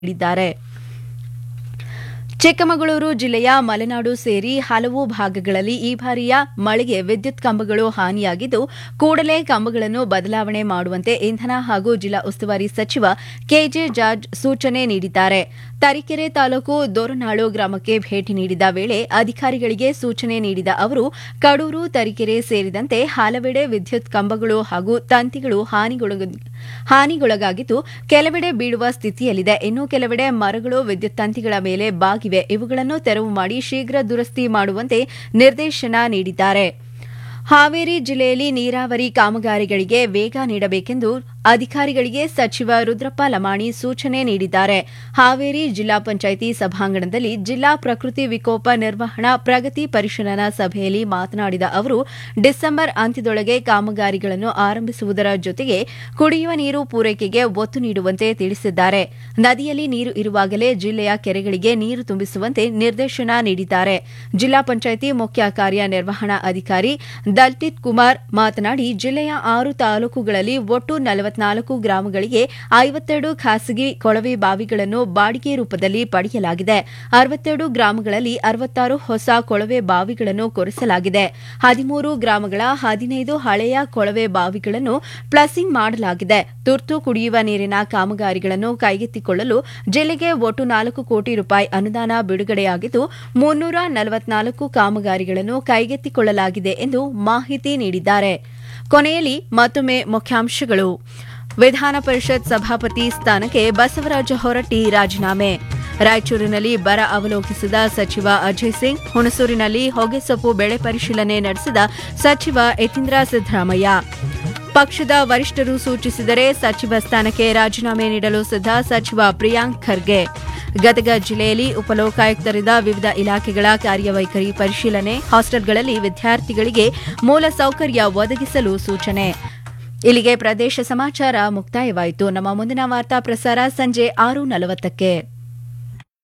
ನೀಡಿದ್ದಾರೆ ಚಿಕ್ಕಮಗಳೂರು ಜಿಲ್ಲೆಯ ಮಲೆನಾಡು ಸೇರಿ ಹಲವು ಭಾಗಗಳಲ್ಲಿ ಈ ಬಾರಿಯ ಮಳೆಗೆ ವಿದ್ಯುತ್ ಕಂಬಗಳು ಹಾನಿಯಾಗಿದ್ದು ಕೂಡಲೇ ಕಂಬಗಳನ್ನು ಬದಲಾವಣೆ ಮಾಡುವಂತೆ ಇಂಧನ ಹಾಗೂ ಜಿಲ್ಲಾ ಉಸ್ತುವಾರಿ ಸಚಿವ ಕೆಜೆ ಜಾರ್ಜ್ ಸೂಚನೆ ನೀಡಿದ್ದಾರೆ ತರೀಕೆರೆ ತಾಲೂಕು ದೊರನಾಳು ಗ್ರಾಮಕ್ಕೆ ಭೇಟಿ ನೀಡಿದ ವೇಳೆ ಅಧಿಕಾರಿಗಳಿಗೆ ಸೂಚನೆ ನೀಡಿದ ಅವರು ಕಡೂರು ತರೀಕೆರೆ ಸೇರಿದಂತೆ ಹಲವೆಡೆ ವಿದ್ಯುತ್ ಕಂಬಗಳು ಹಾಗೂ ತಂತಿಗಳು ಹಾನಿಗೊಳಗ ಹಾನಿಗೊಳಗಾಗಿದ್ದು ಕೆಲವೆಡೆ ಬೀಳುವ ಸ್ಥಿತಿಯಲ್ಲಿದೆ ಇನ್ನು ಕೆಲವೆಡೆ ಮರಗಳು ವಿದ್ಯುತ್ ತಂತಿಗಳ ಮೇಲೆ ಬಾಗಿವೆ ಇವುಗಳನ್ನು ತೆರವು ಮಾಡಿ ಶೀಘ್ರ ದುರಸ್ತಿ ಮಾಡುವಂತೆ ನಿರ್ದೇಶನ ನೀಡಿದ್ದಾರೆ ಹಾವೇರಿ ಜಿಲ್ಲೆಯಲ್ಲಿ ನೀರಾವರಿ ಕಾಮಗಾರಿಗಳಿಗೆ ವೇಗ ನೀಡಬೇಕೆಂದು ಅಧಿಕಾರಿಗಳಿಗೆ ಸಚಿವ ರುದ್ರಪ್ಪ ಲಮಾಣಿ ಸೂಚನೆ ನೀಡಿದ್ದಾರೆ ಹಾವೇರಿ ಜಿಲ್ಲಾ ಪಂಚಾಯಿತಿ ಸಭಾಂಗಣದಲ್ಲಿ ಜಿಲ್ಲಾ ಪ್ರಕೃತಿ ವಿಕೋಪ ನಿರ್ವಹಣಾ ಪ್ರಗತಿ ಪರಿಶೀಲನಾ ಸಭೆಯಲ್ಲಿ ಮಾತನಾಡಿದ ಅವರು ಡಿಸೆಂಬರ್ ಅಂತ್ಯದೊಳಗೆ ಕಾಮಗಾರಿಗಳನ್ನು ಆರಂಭಿಸುವುದರ ಜೊತೆಗೆ ಕುಡಿಯುವ ನೀರು ಪೂರೈಕೆಗೆ ಒತ್ತು ನೀಡುವಂತೆ ತಿಳಿಸಿದ್ದಾರೆ ನದಿಯಲ್ಲಿ ನೀರು ಇರುವಾಗಲೇ ಜಿಲ್ಲೆಯ ಕೆರೆಗಳಿಗೆ ನೀರು ತುಂಬಿಸುವಂತೆ ನಿರ್ದೇಶನ ನೀಡಿದ್ದಾರೆ ಜಿಲ್ಲಾ ಪಂಚಾಯಿತಿ ಮುಖ್ಯ ಕಾರ್ಯನಿರ್ವಹಣಾ ಅಧಿಕಾರಿ ದಲ್ಟಿತ್ ಕುಮಾರ್ ಮಾತನಾಡಿ ಜಿಲ್ಲೆಯ ಆರು ತಾಲೂಕುಗಳಲ್ಲಿ ಒಟ್ಟು ನಲವತ್ನಾಲ್ಕು ಗ್ರಾಮಗಳಿಗೆ ಐವತ್ತೆರಡು ಖಾಸಗಿ ಕೊಳವೆ ಬಾವಿಗಳನ್ನು ಬಾಡಿಗೆ ರೂಪದಲ್ಲಿ ಪಡೆಯಲಾಗಿದೆ ಅರವತ್ತೆರಡು ಗ್ರಾಮಗಳಲ್ಲಿ ಅರವತ್ತಾರು ಹೊಸ ಕೊಳವೆ ಬಾವಿಗಳನ್ನು ಕೊರೆಸಲಾಗಿದೆ ಹದಿಮೂರು ಗ್ರಾಮಗಳ ಹದಿನೈದು ಹಳೆಯ ಕೊಳವೆ ಬಾವಿಗಳನ್ನು ಪ್ಲಸಿಂಗ್ ಮಾಡಲಾಗಿದೆ ತುರ್ತು ಕುಡಿಯುವ ನೀರಿನ ಕಾಮಗಾರಿಗಳನ್ನು ಕೈಗೆತ್ತಿಕೊಳ್ಳಲು ಜಿಲ್ಲೆಗೆ ಒಟ್ಟು ನಾಲ್ಕು ಕೋಟಿ ರೂಪಾಯಿ ಅನುದಾನ ಬಿಡುಗಡೆಯಾಗಿದ್ದು ಮುನ್ನೂರ ನಲವತ್ನಾಲ್ಕು ಕಾಮಗಾರಿಗಳನ್ನು ಕೈಗೆತ್ತಿಕೊಳ್ಳಲಾಗಿದೆ ಎಂದು ಮಾಹಿತಿ ನೀಡಿದ್ದಾರೆ ಕೊನೆಯಲ್ಲಿ ಮತ್ತೊಮ್ಮೆ ಮುಖ್ಯಾಂಶಗಳು ವಿಧಾನ ಪರಿಷತ್ ಸಭಾಪತಿ ಸ್ಥಾನಕ್ಕೆ ಬಸವರಾಜ ಹೊರಟ್ಟಿ ರಾಜೀನಾಮೆ ರಾಯಚೂರಿನಲ್ಲಿ ಬರ ಅವಲೋಕಿಸಿದ ಸಚಿವ ಅಜಯ್ ಸಿಂಗ್ ಹುಣಸೂರಿನಲ್ಲಿ ಹೊಗೆಸೊಪ್ಪು ಬೆಳೆ ಪರಿಶೀಲನೆ ನಡೆಸಿದ ಸಚಿವ ಯತೀಂದ್ರ ಸಿದ್ದರಾಮಯ್ಯ ಪಕ್ಷದ ವರಿಷ್ಠರು ಸೂಚಿಸಿದರೆ ಸಚಿವ ಸ್ಥಾನಕ್ಕೆ ರಾಜೀನಾಮೆ ನೀಡಲು ಸಿದ್ಧ ಸಚಿವ ಪ್ರಿಯಾಂಕ್ ಖರ್ಗೆ ಗದಗ ಜಿಲ್ಲೆಯಲ್ಲಿ ಉಪಲೋಕಾಯುಕ್ತರಿಂದ ವಿವಿಧ ಇಲಾಖೆಗಳ ಕಾರ್ಯವೈಖರಿ ಪರಿಶೀಲನೆ ಹಾಸ್ಟೆಲ್ಗಳಲ್ಲಿ ವಿದ್ಯಾರ್ಥಿಗಳಿಗೆ ಮೂಲಸೌಕರ್ಯ ಒದಗಿಸಲು ಸೂಚನೆ ಇಲ್ಲಿಗೆ ಪ್ರದೇಶ ಸಮಾಚಾರ ಮುಕ್ತಾಯವಾಯಿತು ನಮ್ಮ ಮುಂದಿನ ವಾರ್ತಾ ಪ್ರಸಾರ ಸಂಜೆ ಆರು ನಲವತ್ತಕ್ಕೆ